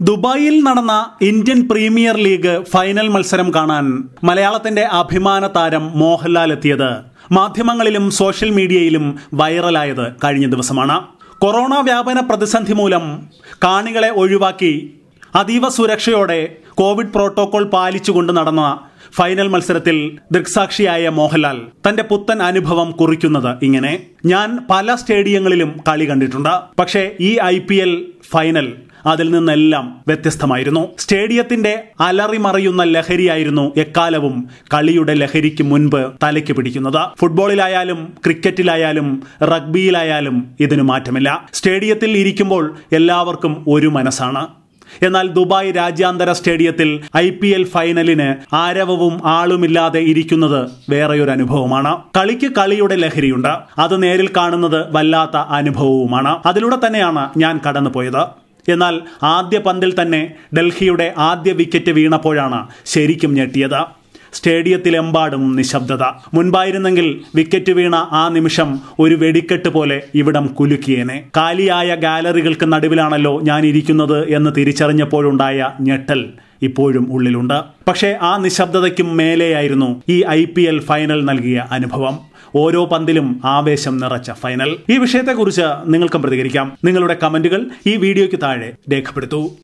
ദുബായിൽ നടന്ന Indian premier league final മത്സരം കാണാൻ മലയാളത്തിന്റെ അഭിമാന താരം മോഹൻലാൽ എത്തിയത് മാധ്യമങ്ങളിലും സോഷ്യൽ മീഡിയയിലും വൈറലായത് കഴിഞ്ഞ ദിവസമാണ് കൊറോണ വ്യാപന പ്രതിസന്ധി മൂലം കാണികളെ ഒഴിവാക്കി അതീവ സുരക്ഷയോടെ കോവിഡ് പ്രോട്ടോകോൾ പാലിച്ചുകൊണ്ട് നടന്ന ഫൈനൽ മത്സരത്തിൽ ദൃക്സാക്ഷിയായ മോഹൻലാൽ തന്റെ പുത്തൻ അനുഭവം കുറിക്കുന്നത് ഇങ്ങനെ ഞാൻ പല സ്റ്റേഡിയങ്ങളിലും കളി കണ്ടിട്ടുണ്ട് പക്ഷേ ഈ ഐ ഫൈനൽ അതിൽ നിന്നെല്ലാം വ്യത്യസ്തമായിരുന്നു സ്റ്റേഡിയത്തിന്റെ അലറിമറിയുന്ന ലഹരിയായിരുന്നു എക്കാലവും കളിയുടെ ലഹരിക്ക് മുൻപ് തലയ്ക്ക് പിടിക്കുന്നത് ഫുട്ബോളിലായാലും ക്രിക്കറ്റിലായാലും റഗ്ബിയിലായാലും ഇതിനു മാറ്റമില്ല സ്റ്റേഡിയത്തിൽ ഇരിക്കുമ്പോൾ എല്ലാവർക്കും ഒരു മനസ്സാണ് എന്നാൽ ദുബായ് രാജ്യാന്തര സ്റ്റേഡിയത്തിൽ ഐ പി എൽ ഫൈനലിന് ആരവവും ആളുമില്ലാതെ ഇരിക്കുന്നത് വേറെയൊരു അനുഭവമാണ് കളിക്ക് കളിയുടെ ലഹരിയുണ്ട് അത് നേരിൽ കാണുന്നത് വല്ലാത്ത അനുഭവവുമാണ് അതിലൂടെ തന്നെയാണ് ഞാൻ കടന്നുപോയത് എന്നാൽ ആദ്യ പന്തിൽ തന്നെ ഡൽഹിയുടെ ആദ്യ വിക്കറ്റ് വീണപ്പോഴാണ് ശരിക്കും ഞെട്ടിയത് സ്റ്റേഡിയത്തിലെമ്പാടും നിശബ്ദത മുൻപായിരുന്നെങ്കിൽ വിക്കറ്റ് വീണ ആ നിമിഷം ഒരു വെടിക്കെട്ട് പോലെ ഇവിടം കുലുക്കിയേനെ കാലിയായ ഗാലറികൾക്ക് നടുവിലാണല്ലോ ഞാൻ ഇരിക്കുന്നത് എന്ന് തിരിച്ചറിഞ്ഞപ്പോഴുണ്ടായ ഞെട്ടൽ ഇപ്പോഴും ഉള്ളിലുണ്ട് പക്ഷേ ആ നിശബ്ദതയ്ക്കും മേലെയായിരുന്നു ഈ ഐ ഫൈനൽ നൽകിയ അനുഭവം ഓരോ പന്തിലും ആവേശം നിറച്ച ഫൈനൽ ഈ വിഷയത്തെക്കുറിച്ച് നിങ്ങൾക്കും പ്രതികരിക്കാം നിങ്ങളുടെ കമന്റുകൾ ഈ വീഡിയോയ്ക്ക് താഴെ രേഖപ്പെടുത്തൂ